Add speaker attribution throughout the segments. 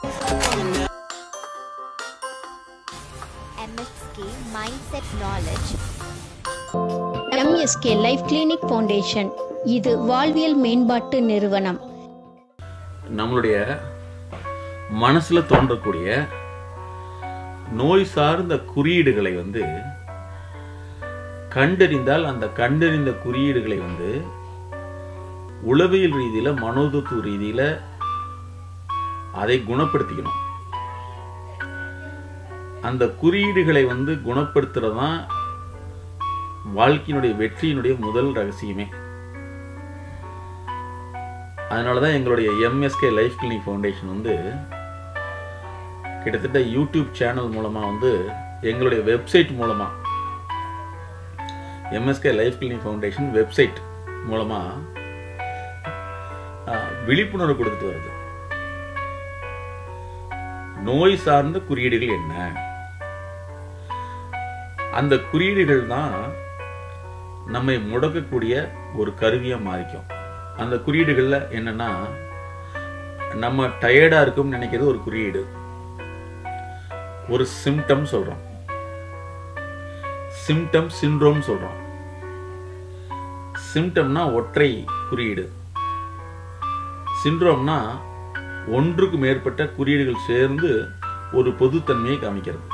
Speaker 1: MSK Mindset Knowledge
Speaker 2: MSK life clinic foundation இது வாழ்வியல் மேம்பாட்டு நிறுவனம்
Speaker 3: நம்மளுடைய மனசுல தோன்றக்கூடிய நோய் சார்ந்த குறியீடுகளை வந்து கண்டறிந்தால் அந்த கண்டறிந்த குறியீடுகளை வந்து உளவியல் ரீதியில மனோதத்துவ ரீதியில அதை குணப்படுத்திக்கணும் அந்த குறியீடுகளை வந்து குணப்படுத்துறது தான் வாழ்க்கையினுடைய வெற்றியினுடைய முதல் ரகசியமே அதனால தான் எங்களுடைய எம்எஸ்கே லைஃப் கிளினிக் ஃபவுண்டேஷன் வந்து கிட்டத்தட்ட யூடியூப் சேனல் மூலமாக வந்து எங்களுடைய வெப்சைட் மூலமாக MSK life clinic foundation website மூலமாக விழிப்புணர்வு கொடுத்துட்டு வருது நோய் சார்ந்த குறியீடுகள் என்ன அந்த குறியீடுகள் தான் நம்மை முடக்கக்கூடிய ஒரு கருவியா மாறிக்கும் அந்த குறியீடுகள்ல என்னன்னா நம்ம டயர்டா இருக்கும்னு நினைக்கிறது ஒரு குறியீடு ஒரு சிம்டம் சொல்றோம் சிம்டம் சிண்ட்ரோம் சொல்றோம் சிம்டம்னா ஒற்றை குறியீடு சிண்ட்ரோம்னா ஒன்றுக்கு மேற்பட்ட குறியீடுகள் சேர்ந்து ஒரு பொதுத்தன்மையை காமிக்கிறது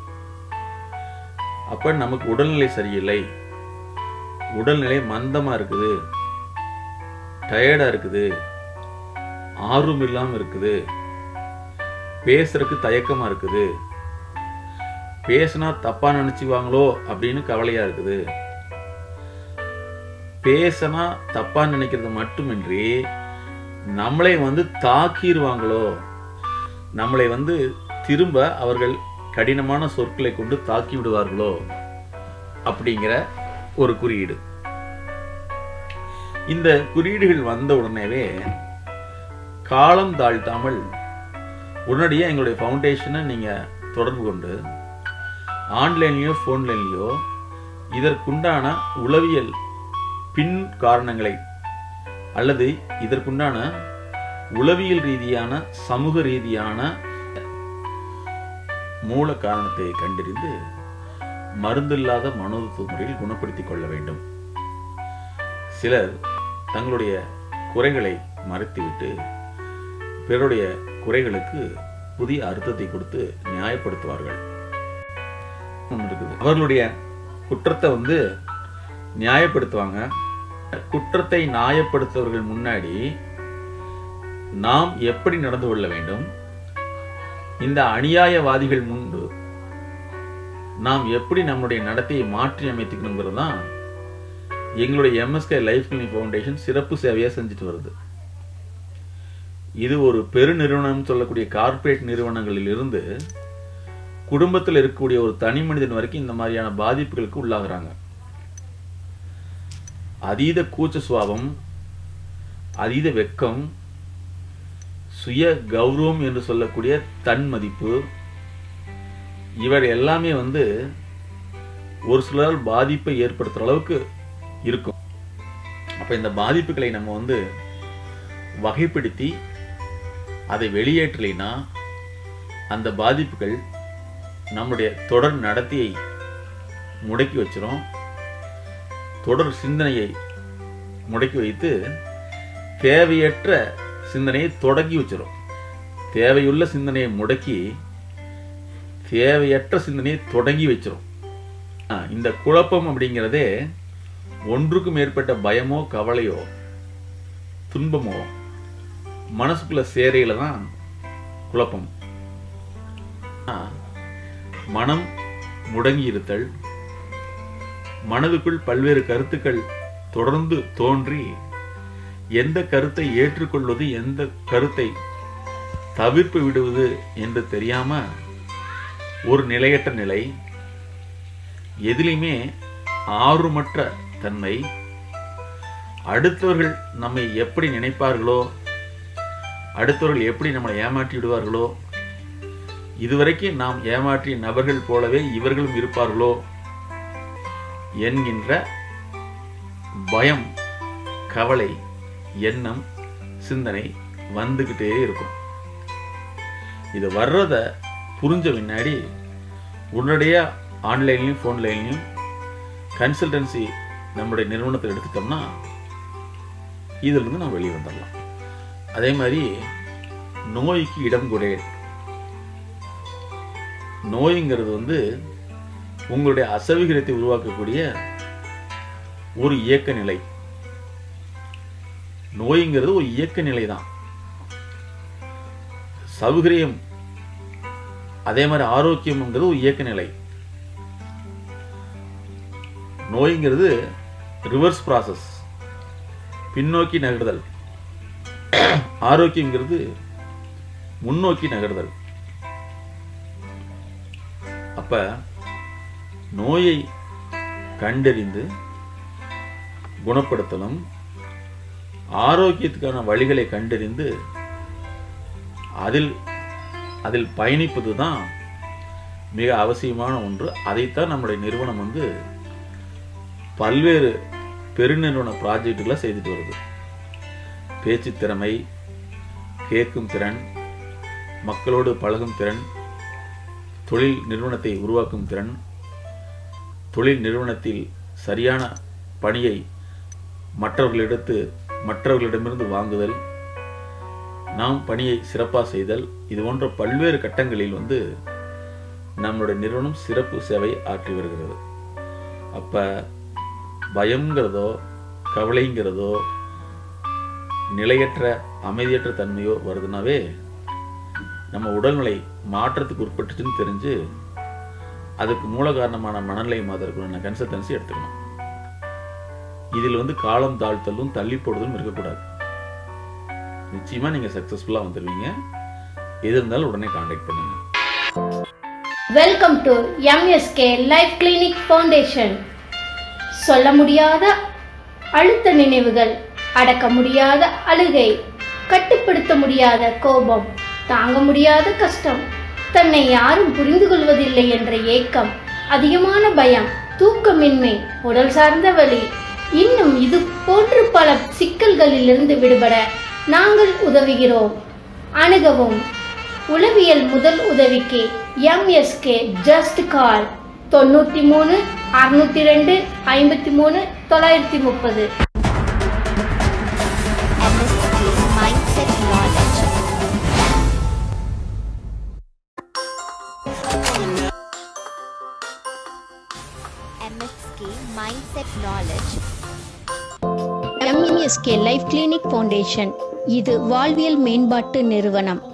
Speaker 3: அப்ப நமக்கு உடல்நிலை சரியில்லை உடல்நிலை மந்தமா இருக்குது டயர்டா இருக்குது ஆர்வம் இல்லாம இருக்குது பேசுறதுக்கு தயக்கமா இருக்குது பேசினா தப்பா நினைச்சுவாங்களோ அப்படின்னு கவலையா இருக்குது பேசினா தப்பா நினைக்கிறது மட்டுமின்றி நம்மளை வந்து தாக்கிடுவாங்களோ நம்மளை வந்து திரும்ப அவர்கள் கடினமான சொற்களை கொண்டு தாக்கி விடுவார்களோ அப்படிங்கிற ஒரு குறியீடு இந்த குறியீடுகள் வந்த உடனேவே காலம் தாழ்த்தாமல் உடனடியாக எங்களுடைய ஃபவுண்டேஷனை நீங்கள் தொடர்பு கொண்டு ஆன்லைன்லேயோ ஃபோன்லைன்லேயோ இதற்குண்டான உளவியல் பின் காரணங்களை அல்லது இதற்குண்டான உளவியல் ரீதியான சமூக ரீதியான மூல காரணத்தை கண்டறிந்து மருந்தில்லாத மனோதத்துவ முறையில் குணப்படுத்திக் கொள்ள வேண்டும் சிலர் தங்களுடைய குறைகளை மறைத்துவிட்டு பிறருடைய குறைகளுக்கு புதிய அர்த்தத்தை கொடுத்து நியாயப்படுத்துவார்கள் ஒண்ணு இருக்குது அவர்களுடைய குற்றத்தை வந்து நியாயப்படுத்துவாங்க குற்றத்தை நியாயப்படுத்துவர்கள் முன்னாடி நாம் எப்படி நடந்து கொள்ள வேண்டும் இந்த அநியாயவாதிகள் முன்பு நாம் எப்படி நம்முடைய நடத்தையை மாற்றி அமைத்துக்கணுங்கிறது தான் எங்களுடைய எம்எஸ்கே லைஃப் கிளினிக் ஃபவுண்டேஷன் சிறப்பு சேவையாக செஞ்சுட்டு வருது இது ஒரு பெருநிறுவனம் சொல்லக்கூடிய கார்ப்பரேட் நிறுவனங்களில் இருந்து குடும்பத்தில் இருக்கக்கூடிய ஒரு தனி மனிதன் வரைக்கும் இந்த மாதிரியான பாதிப்புகளுக்கு உள்ளாகிறாங்க அதீத கூச்ச சுவாபம் அதீத வெக்கம் சுய கௌரவம் என்று சொல்லக்கூடிய தன் மதிப்பு இவர் எல்லாமே வந்து ஒரு சிலரால் பாதிப்பை ஏற்படுத்துற அளவுக்கு இருக்கும் அப்ப இந்த பாதிப்புகளை நம்ம வந்து வகைப்படுத்தி அதை வெளியேற்றலைன்னா அந்த பாதிப்புகள் நம்முடைய தொடர் நடத்தையை முடக்கி வச்சிரும் தொடர் சிந்தனையை முடக்கி வைத்து தேவையற்ற சிந்தனையை தொடங்கி வச்சிரும் தேவையுள்ள சிந்தனையை முடக்கி தேவையற்ற சிந்தனையை தொடங்கி வச்சிரும் ஆ, இந்த குழப்பம் அப்படிங்கிறதே ஒன்றுக்கு மேற்பட்ட பயமோ கவலையோ துன்பமோ மனசுக்குள்ள சேரையில தான் குழப்பம் ஆ, மனம் முடங்கி இருத்தல் மனதுக்குள் பல்வேறு கருத்துக்கள் தொடர்ந்து தோன்றி எந்த கருத்தை ஏற்றுக்கொள்வது எந்த கருத்தை தவிர்ப்பு விடுவது என்று தெரியாம ஒரு நிலையற்ற நிலை எதிலுமே ஆர்வமற்ற தன்மை அடுத்தவர்கள் நம்மை எப்படி நினைப்பார்களோ அடுத்தவர்கள் எப்படி நம்மளை ஏமாற்றி விடுவார்களோ இதுவரைக்கும் நாம் ஏமாற்றிய நபர்கள் போலவே இவர்களும் இருப்பார்களோ என்கின்ற பயம் கவலை எண்ணம் சிந்தனை வந்துகிட்டே இருக்கும் இது வர்றத புரிஞ்ச பின்னாடி உடனடியாக ஆன்லைன்லையும் ஃபோன்லைன்லையும் கன்சல்டன்சி நம்முடைய நிறுவனத்தில் எடுத்துட்டோம்னா இதிலிருந்து நம்ம வெளியே வந்துடலாம் அதே மாதிரி நோய்க்கு இடம் கொடே நோய்ங்கிறது வந்து உங்களுடைய அசௌகரியத்தை உருவாக்கக்கூடிய ஒரு இயக்க நிலை நோய்ங்கிறது ஒரு இயக்க நிலை தான் சௌகரியம் அதே மாதிரி ஆரோக்கியம்ங்கிறது ஒரு இயக்க நிலை நோய்ங்கிறது ரிவர்ஸ் ப்ராசஸ் பின்னோக்கி நகர்தல் ஆரோக்கியங்கிறது முன்னோக்கி நகர்தல் அப்ப நோயை கண்டறிந்து குணப்படுத்தலும் ஆரோக்கியத்துக்கான வழிகளை கண்டறிந்து அதில் அதில் பயணிப்பது தான் மிக அவசியமான ஒன்று அதைத்தான் நம்முடைய நிறுவனம் வந்து பல்வேறு பெருநிறுவன ப்ராஜெக்டுகளை செய்துட்டு வருது பேச்சு திறமை கேட்கும் திறன் மக்களோடு பழகும் திறன் தொழில் நிறுவனத்தை உருவாக்கும் திறன் தொழில் நிறுவனத்தில் சரியான பணியை மற்றவர்களிடத்து மற்றவர்களிடமிருந்து வாங்குதல் நாம் பணியை சிறப்பாக செய்தல் இது போன்ற பல்வேறு கட்டங்களில் வந்து நம்மளுடைய நிறுவனம் சிறப்பு சேவை ஆற்றி வருகிறது அப்ப பயம்ங்கிறதோ கவலைங்கிறதோ நிலையற்ற அமைதியற்ற தன்மையோ வருதுனாவே நம்ம உடல்நிலை மாற்றத்துக்கு உட்பட்டுச்சுன்னு தெரிஞ்சு அதுக்கு மூல காரணமான மனநிலை மாதிரியான கன்சல்டன்சி எடுத்துக்கணும் இதில் வந்து காலம் தாழ்த்தலும் தள்ளி போடுதலும் இருக்கக்கூடாது நிச்சயமா நீங்க சக்சஸ்ஃபுல்லா வந்துடுவீங்க எது இருந்தாலும் உடனே காண்டாக்ட் பண்ணுங்க
Speaker 2: welcome to MSK life clinic foundation சொல்ல முடியாத அழுத்த நினைவுகள் அடக்க முடியாத அழுகை கட்டுப்படுத்த முடியாத கோபம் தாங்க முடியாத கஷ்டம் தன்னை யாரும் புரிந்து கொள்வதில்லை என்ற ஏக்கம் அதிகமான பயம் தூக்கமின்மை உடல் சார்ந்த வலி இன்னும் இது போன்று பல சிக்கல்களிலிருந்து விடுபட நாங்கள் உதவுகிறோம் அணுகவும் உளவியல் முதல் உதவிக்கு எம்எஸ்கே ஜஸ்ட் கால் தொண்ணூற்றி மூணு அறுநூத்தி ரெண்டு ஐம்பத்தி மூணு தொள்ளாயிரத்தி முப்பது
Speaker 1: MSK Mindset Knowledge. MSK Mindset Knowledge.
Speaker 2: MSK life clinic foundation இது வாழ்வியல் மேம்பாட்டு நிறுவனம்